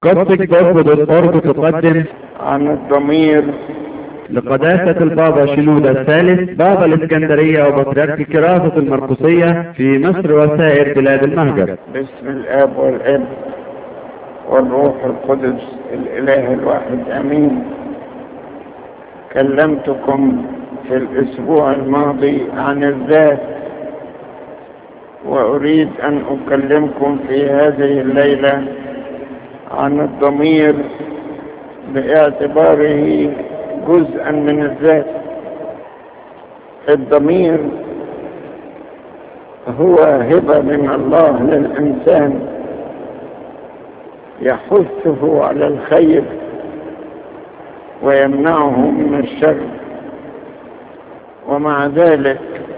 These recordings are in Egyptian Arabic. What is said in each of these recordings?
قصة جوب دوت أورج تقدم عن الضمير لقداسة البابا شنودة الثالث بابا الإسكندرية وبطريرك كراسة المرقسية في مصر وسائر بلاد المهجر باسم الاب والابن والروح القدس الاله الواحد امين كلمتكم في الاسبوع الماضي عن الذات واريد ان اكلمكم في هذه الليله عن الضمير باعتباره جزءا من الذات الضمير هو هبه من الله للانسان يحثه على الخير ويمنعه من الشر ومع ذلك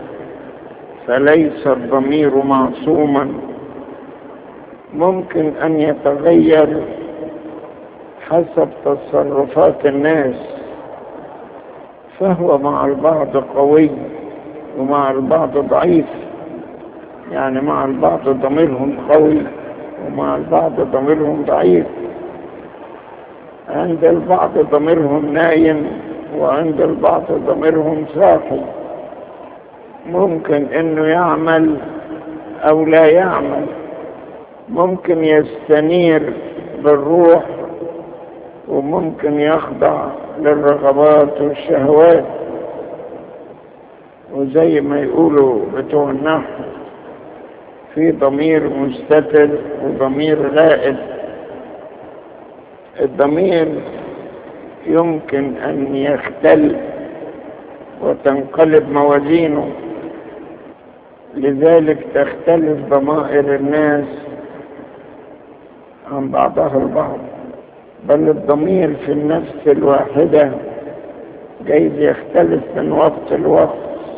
فليس الضمير معصوما ممكن ان يتغير حسب تصرفات الناس فهو مع البعض قوي ومع البعض ضعيف يعني مع البعض ضميرهم قوي ومع البعض ضميرهم ضعيف عند البعض ضميرهم نايم وعند البعض ضميرهم صاحي ممكن انه يعمل او لا يعمل ممكن يستنير بالروح وممكن يخضع للرغبات والشهوات وزي ما يقولوا بتوع النحو في ضمير مستتر وضمير لائد الضمير يمكن ان يختل وتنقلب موازينه لذلك تختلف ضمائر الناس عن بعضها البعض بل الضمير في النفس الواحدة جايز يختلف من وقت لوقت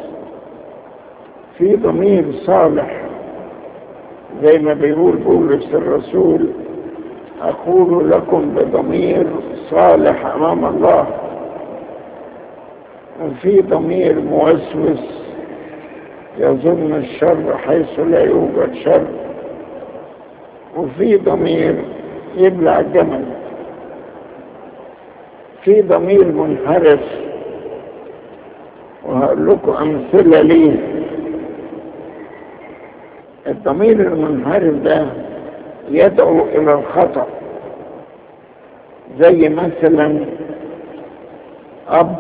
في ضمير صالح زي ما بيقول بولس الرسول أقول لكم بضمير صالح أمام الله وفي ضمير موسوس يظن الشر حيث لا يوجد شر وفي ضمير يبلع الجمل في ضمير منحرف وهقول لكم أمثلة ليه الضمير المنحرف ده يدعو إلى الخطأ زي مثلا أب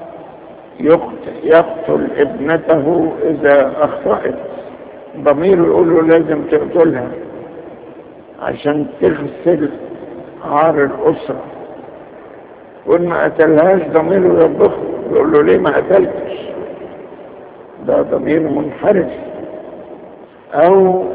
يقتل ابنته إذا أخطأت ضميره يقول له لازم تقتلها عشان تغسل عار الأسرة وإن ما قتلهاش ضميره يطبخه يقول له ليه ما قتلتش ده ضمير منحرف أو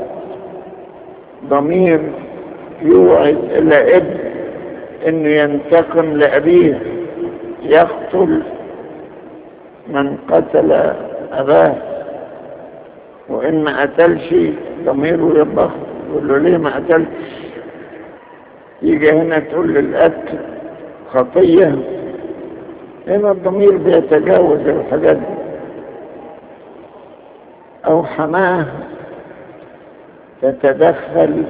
ضمير يوعد إلى ابن إنه ينتقم لأبيه يقتل من قتل أباه وإن ما قتلش ضميره يطبخه يقول له ليه ما قتلتش يجي هنا تقول للقتل خطية هنا الضمير بيتجاوز الحاجات دي أو حماه تتدخل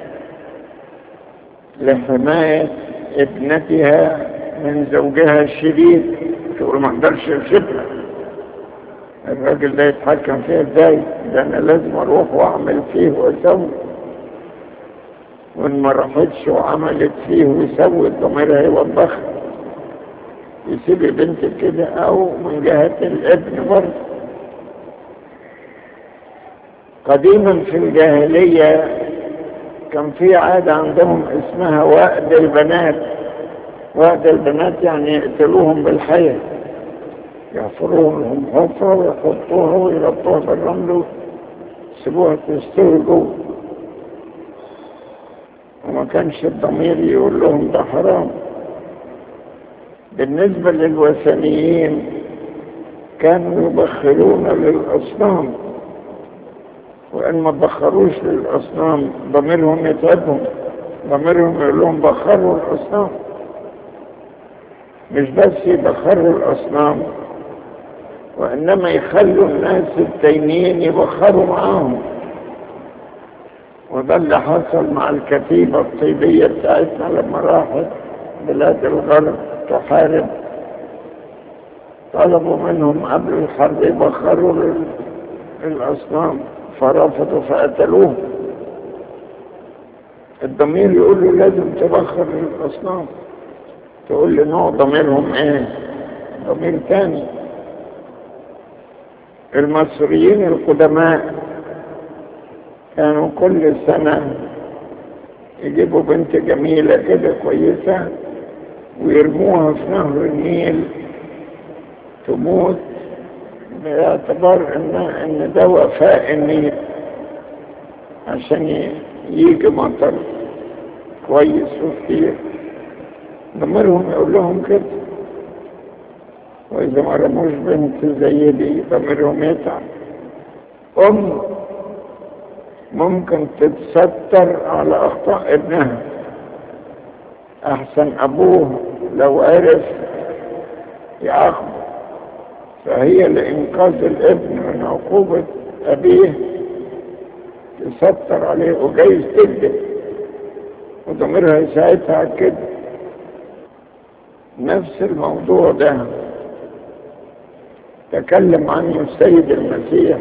لحماية ابنتها من زوجها الشديد تقول ما اقدرش يمسكها الراجل ده يتحكم فيها ازاي ده انا لازم اروح واعمل فيه واسوي وان ما راحتش وعملت فيه وسوت ضميرها يوبخها يسيب بنت كده او من جهة الابن برضه قديما في الجاهلية كان في عادة عندهم اسمها وأد البنات وأد البنات يعني يقتلوهم بالحياة يحفروا لهم حفرة ويحطوها ويربطوها بالرمل ويسيبوها تستوي جوه وما كانش الضمير يقول لهم ده حرام بالنسبة للوثنيين كانوا يبخلون للأصنام وإن ما بخروش للأصنام ضميرهم يتعبهم ضميرهم يقول لهم بخروا الأصنام مش بس يبخروا الأصنام وإنما يخلوا الناس التانيين يبخروا معاهم وده اللي حصل مع الكتيبة الطيبية بتاعتنا لما راحت بلاد الغرب تحارب طلبوا منهم قبل الحرب يبخروا الأصنام فرفضوا فقتلوهم الضمير يقول له لازم تبخر الأصنام تقول لي نوع ضميرهم ايه ضمير تاني المصريين القدماء كانوا كل سنة يجيبوا بنت جميلة كده كويسة ويرموها في نهر النيل تموت باعتبار ان ان ده وفاء النيل عشان يجي مطر كويس وكتير ضميرهم يقول لهم كده واذا ما رموش بنت زي دي ضميرهم يتعب ام ممكن تتستر على اخطاء ابنها احسن ابوه لو عرف يعاقبه فهي لإنقاذ الابن من عقوبة أبيه تستر عليه وجايز تكذب وضميرها يساعدها على كده نفس الموضوع ده تكلم عنه السيد المسيح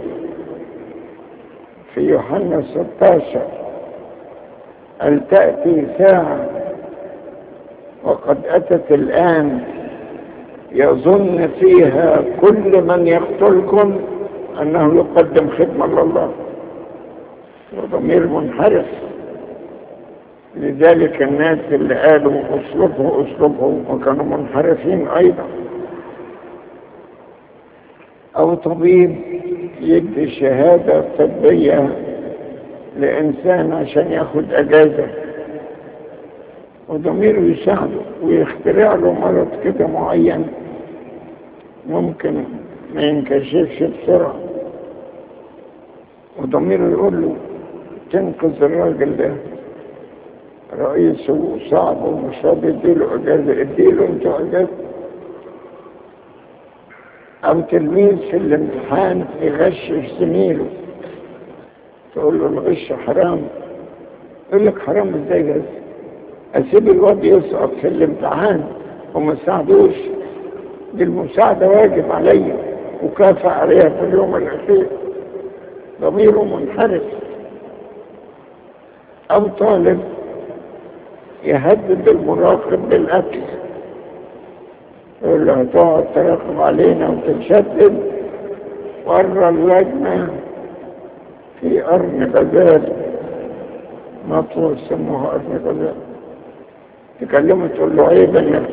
في يوحنا 16 هل تأتي ساعة وقد أتت الآن يظن فيها كل من يقتلكم أنه يقدم خدمة لله وضمير منحرف لذلك الناس اللي قالوا أسلوبه أسلوبه وكانوا منحرفين أيضا أو طبيب يدي شهادة طبية لإنسان عشان ياخد أجازة وضميره يساعده ويخترع له مرض كده معين ممكن ما ينكشفش بسرعة وضميره يقول له تنقذ الراجل ده رئيسه صعب ومش راضي يديله اجازة اديله انت اجازة او تلميذ في الامتحان يغشش زميله تقول له الغش حرام يقول لك حرام ازاي بس اسيب الواد يسقط في الامتحان وما ساعدوش دي المساعدة واجب عليا وكافئ عليها في اليوم الأخير ضميره منحرف أو طالب يهدد المراقب بالقتل يقول له هتقعد تراقب علينا وتتشدد ورا اللجنة في قرن غزال مطوى سموها قرن غزال تكلمه تقول له عيب انك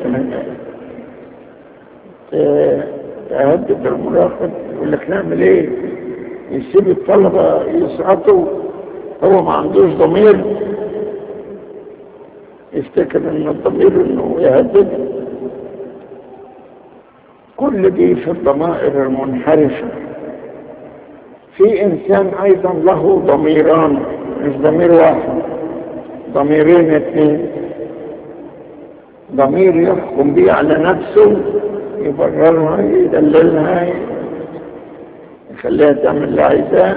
تهدد المراقب يقول لك نعمل ايه يسيب الطلبة يسقطوا هو ما عندوش ضمير يفتكر ان الضمير انه يهدد كل دي في الضمائر المنحرفة في انسان ايضا له ضميران مش ضمير واحد ضميرين اثنين ضمير يحكم بيه على نفسه يبررها يدللها يخليها تعمل اللي عايزاه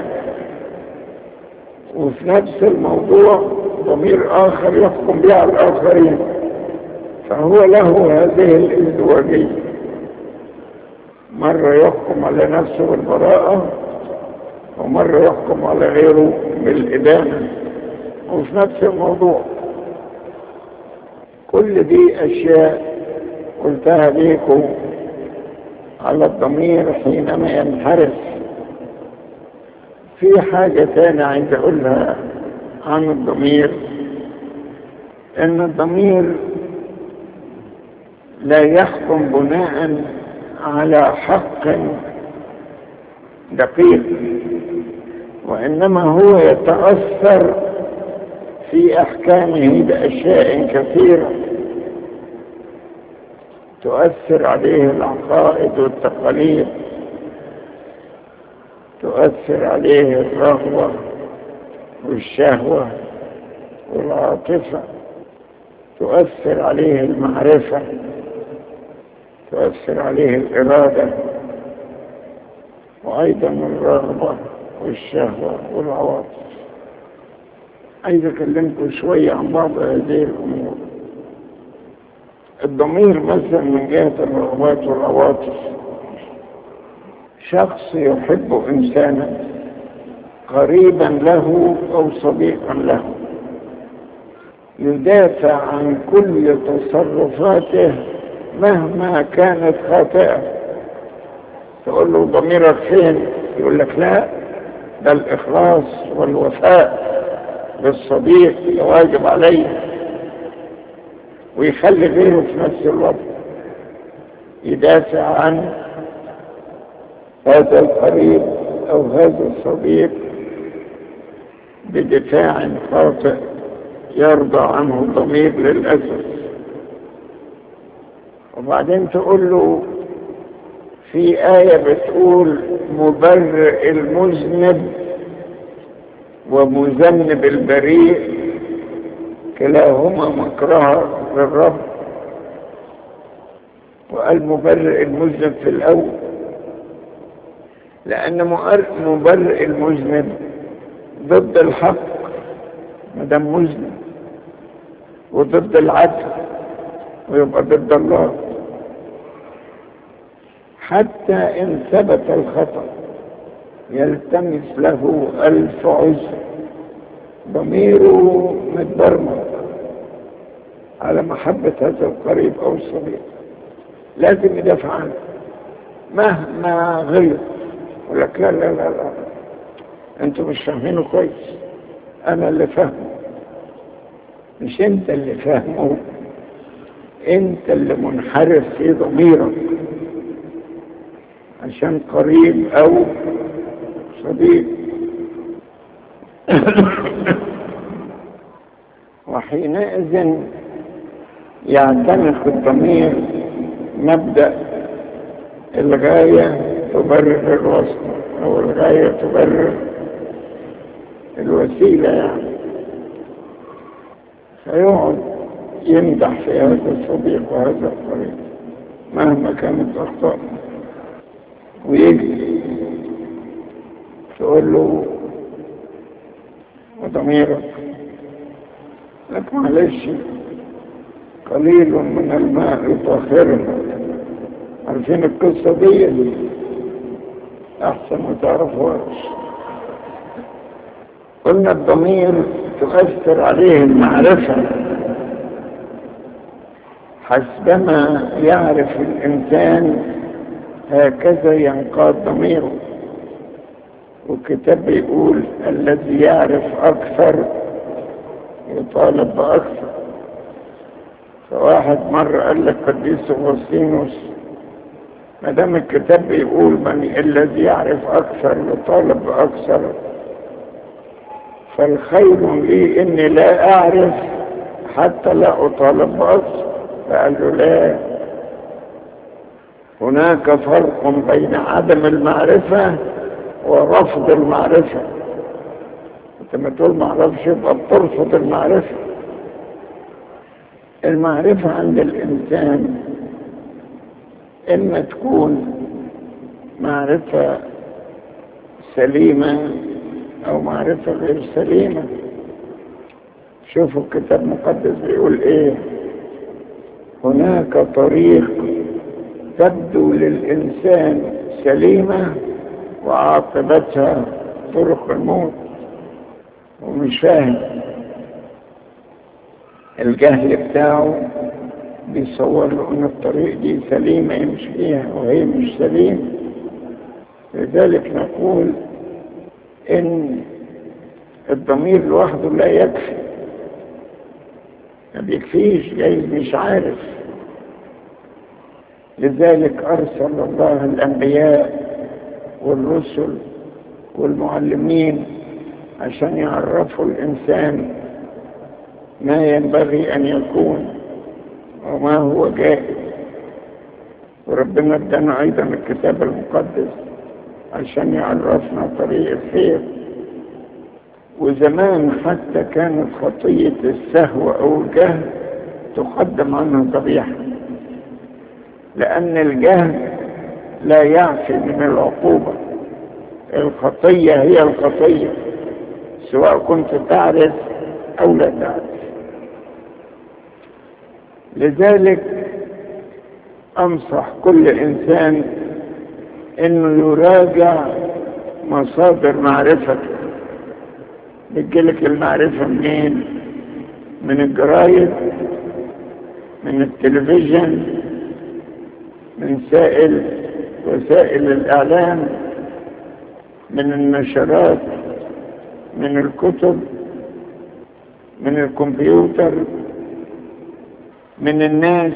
وفي نفس الموضوع ضمير آخر يحكم بها على الآخرين فهو له هذه الازدواجية مرة يحكم على نفسه بالبراءة ومرة يحكم على غيره بالإدانة وفي نفس الموضوع كل دي أشياء قلتها ليكم على الضمير حينما ينحرف في حاجة تانية عايز أقولها عن الضمير إن الضمير لا يحكم بناء على حق دقيق وإنما هو يتأثر في أحكامه بأشياء كثيرة تؤثر عليه العقائد والتقاليد تؤثر عليه الرغبة والشهوة والعاطفة تؤثر عليه المعرفة تؤثر عليه الإرادة وأيضا الرغبة والشهوة والعواطف عايز أكلمكم شوية عن بعض هذه الأمور الضمير مثلا من جهة الرغبات والعواطف شخص يحب إنسانا قريبا له أو صديقا له يدافع عن كل تصرفاته مهما كانت خاطئة تقول له ضميرك فين يقول لك لا ده الإخلاص والوفاء للصديق واجب عليه ويخلي غيره في نفس الوقت يدافع عن هذا القريب أو هذا الصديق بدفاع خاطئ يرضى عنه الضمير للأسف وبعدين تقول له في آية بتقول مبرئ المذنب ومذنب البريء كلاهما مكره للرب وقال مبرئ المذنب في الأول لأن مبرئ المذنب ضد الحق مدام مذنب وضد العدل ويبقى ضد الله حتى إن ثبت الخطأ يلتمس له ألف عذر ضميره متبرمج على محبة هذا القريب أو الصديق لازم يدافع عنه مهما غلط يقول لك لا لا لا لا انتوا مش فاهمينه كويس انا اللي فاهمه مش انت اللي فاهمه انت اللي منحرف في ضميرك عشان قريب او صديق وحينئذ يعتنق الضمير مبدأ الغاية تبرر الوسط أو الغاية تبرر الوسيلة يعني فيقعد يمدح في هذا الصديق وهذا الطريق مهما كانت أخطاء ويجي تقول له وضميرك لك معلش قليل من الماء يطهرنا عارفين القصة دي أحسن ما تعرفوهاش قلنا الضمير تؤثر عليه المعرفة حسبما يعرف الإنسان هكذا ينقاد ضميره والكتاب بيقول الذي يعرف أكثر يطالب بأكثر فواحد مرة قال لك قديس أغسطينوس ما دام الكتاب بيقول من الذي يعرف أكثر يطالب بأكثر فالخير لي إني لا أعرف حتى لا أطالب بأكثر فقال له لا هناك فرق بين عدم المعرفة ورفض المعرفة انت ما تقول ما اعرفش يبقى بترفض المعرفة المعرفة عند الإنسان إما تكون معرفة سليمة أو معرفة غير سليمة شوفوا الكتاب المقدس بيقول إيه هناك طريق تبدو للإنسان سليمة وعاقبتها طرق الموت ومش فاهم الجهل بتاعه بيصور له ان الطريق دي سليمة يمشي فيها وهي مش سليمة لذلك نقول ان الضمير لوحده لا يكفي ما بيكفيش جايز مش عارف لذلك أرسل الله الأنبياء والرسل والمعلمين عشان يعرفوا الإنسان ما ينبغي أن يكون وما هو جائز وربنا ادانا أيضا الكتاب المقدس عشان يعرفنا طريق الخير وزمان حتى كانت خطية السهو أو الجهل تقدم عنها ذبيحة لأن الجهل لا يعفي من العقوبة الخطية هي الخطية سواء كنت تعرف أو لا تعرف لذلك أنصح كل إنسان إنه يراجع مصادر معرفته بتجيلك المعرفة منين من الجرايد من التلفزيون من سائل وسائل الإعلام من النشرات من الكتب من الكمبيوتر من الناس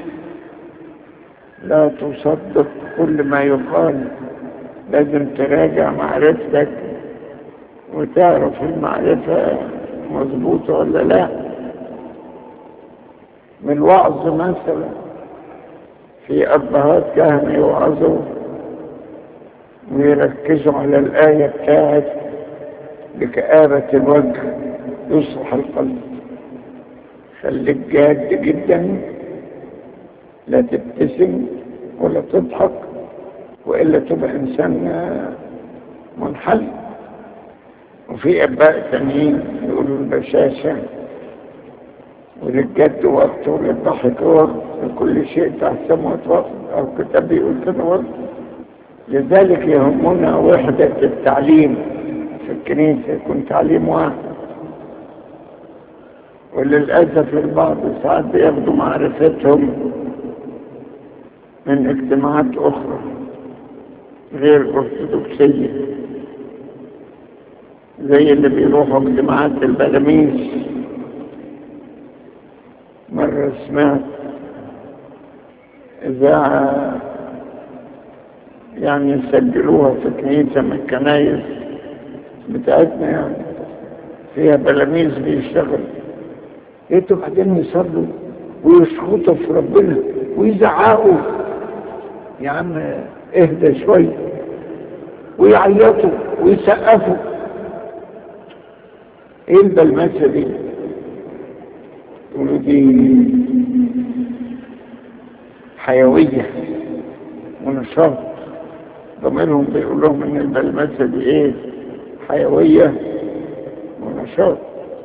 لا تصدق كل ما يقال لازم تراجع معرفتك وتعرف المعرفة مظبوطة ولا لا من الوعظ مثلا في أبهات كهنة يوعظوا ويركزوا على الآية بتاعت بكآبة الوجه يصلح القلب خليك جاد جدا لا تبتسم ولا تضحك وإلا تبقى إنسان منحل وفي أباء تانيين يقولوا البشاشة وللجد وقت وللضحك وقت لكل شيء تحسبه وقت أو كتاب يقول كده وقت لذلك يهمنا وحدة التعليم في الكنيسة يكون تعليم واحد وللأسف البعض ساعات بياخدوا معرفتهم من اجتماعات أخرى غير أرثوذكسية زي اللي بيروحوا اجتماعات البلاميس مرة سمعت إذاعة يعني سجلوها في كنيسة من الكنايس بتاعتنا يعني فيها بلاميذ بيشتغل لقيتوا بعدين يصلوا ويشخطوا في ربنا ويزعقوا يا عم اهدى شوية ويعيطوا ويسقفوا ايه البلمسة دي يقولوا دي حيوية ونشاط ضميرهم بيقول لهم ان البلمسة دي ايه حيوية ونشاط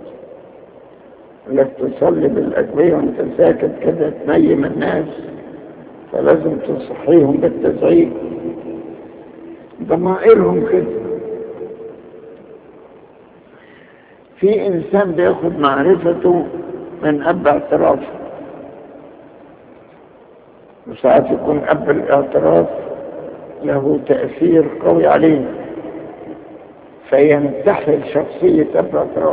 لك تصلي بالأدوية وانت ساكت كده تنيم الناس فلازم تصحيهم بالتزعيق ضمائرهم كده في إنسان بياخد معرفته من أب اعترافه وساعات يكون أب الاعتراف له تأثير قوي عليه فينتحل شخصية أب الاعتراف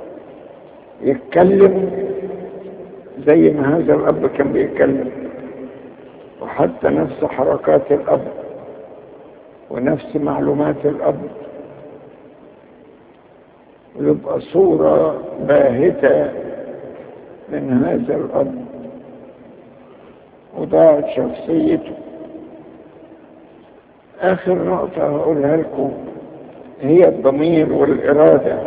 يتكلم زي ما هذا الأب كان بيتكلم وحتى نفس حركات الأب ونفس معلومات الأب ويبقى صورة باهتة من هذا الأب وضاعت شخصيته آخر نقطة هقولها لكم هي الضمير والإرادة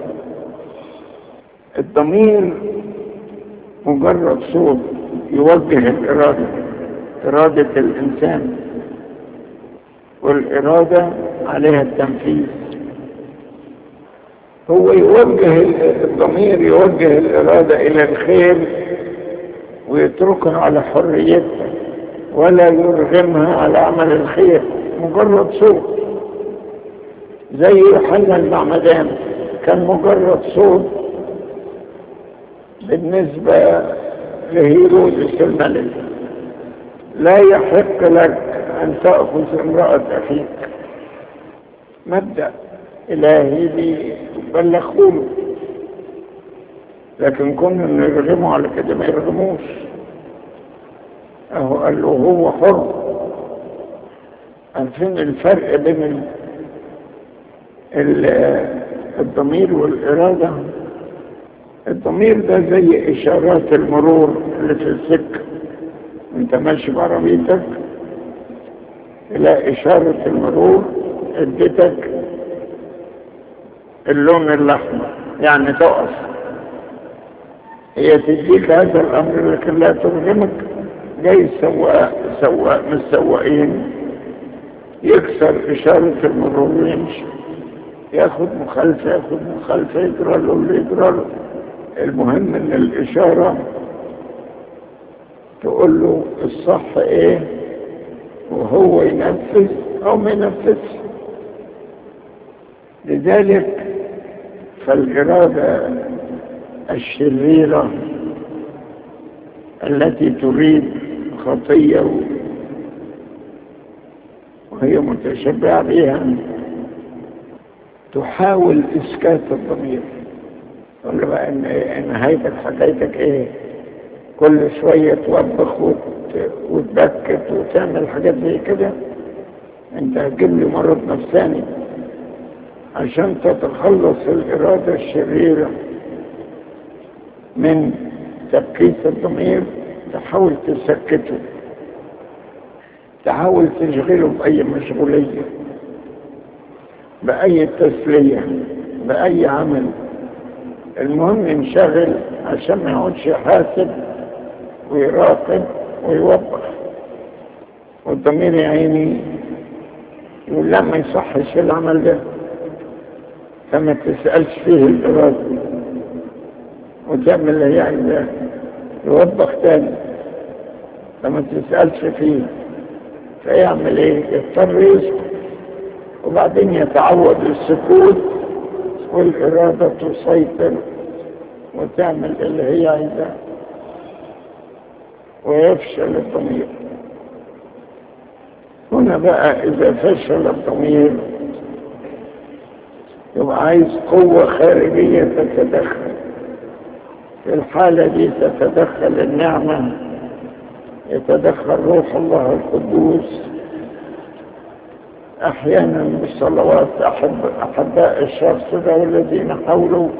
الضمير مجرد صوت يوجه الإرادة إرادة الإنسان والإرادة عليها التنفيذ هو يوجه الضمير يوجه الإرادة إلى الخير ويتركها على حريتها ولا يرغمها على عمل الخير مجرد صوت زي يوحنا المعمدان كان مجرد صوت بالنسبة لهيرودس الملك لا يحق لك أن تأخذ امرأة أخيك مبدأ إلهي بيبلغوله لكن كنا نرغمه على كده ما يرغموش أهو قال له هو حر عارفين الفرق بين ال... ال... الضمير والإرادة الضمير ده زي إشارات المرور اللي في السكة انت ماشي بعربيتك تلاقي إشارة المرور اديتك اللون الأحمر يعني تقف هي تديك هذا الأمر لكن لا ترغمك جاي سواق سواق من السواقين يكسر إشارة المرور ويمشي ياخد مخالفة ياخد مخالفة يجرى له اللي يجرى له المهم ان الاشارة تقول له الصح ايه وهو ينفذ او ما ينفذش لذلك فالإرادة الشريرة التي تريد خطية وهي متشبعة بها تحاول إسكات الضمير تقول له بقى إن إن نهايتك حكايتك إيه كل شوية توبخ وت... وتبكت وتعمل حاجات زي كده أنت هتجيب لي مرض نفساني عشان تتخلص الإرادة الشريرة من تبكيت الضمير تحاول تسكته تحاول تشغله بأي مشغولية بأي تسلية بأي عمل المهم ينشغل عشان ما يقعدش يحاسب ويراقب ويوبخ والضمير يا عيني يقول لا ما يصحش العمل ده فما تسألش فيه الإرادة وتعمل اللي هي عايزاه يوبخ تاني فما تسألش فيه فيعمل ايه يضطر يسكت وبعدين يتعود السكوت والإرادة تسيطر وتعمل اللي هي عايزاه ويفشل الضمير هنا بقى إذا فشل الضمير يبقى عايز قوة خارجية تتدخل في الحالة دي تتدخل النعمة يتدخل روح الله القدوس أحيانا بالصلوات أحب أحباء الشخص ده والذين حوله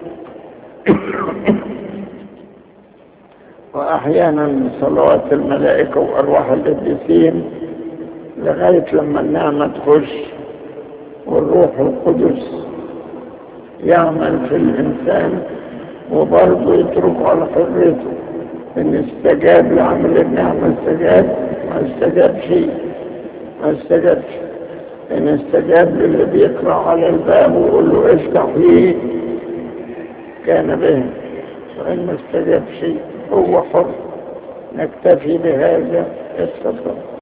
وأحيانا بصلوات الملائكة وأرواح القديسين لغاية لما النعمة تخش والروح القدس يعمل في الإنسان وبرضه يتركه على حريته إن استجاب لعمل النعمة استجاب ما استجاب شيء ما استجابش إن استجاب للي بيقرأ على الباب ويقول له افتح لي كان به وإن ما استجاب شيء هو حر نكتفي بهذا اتفضل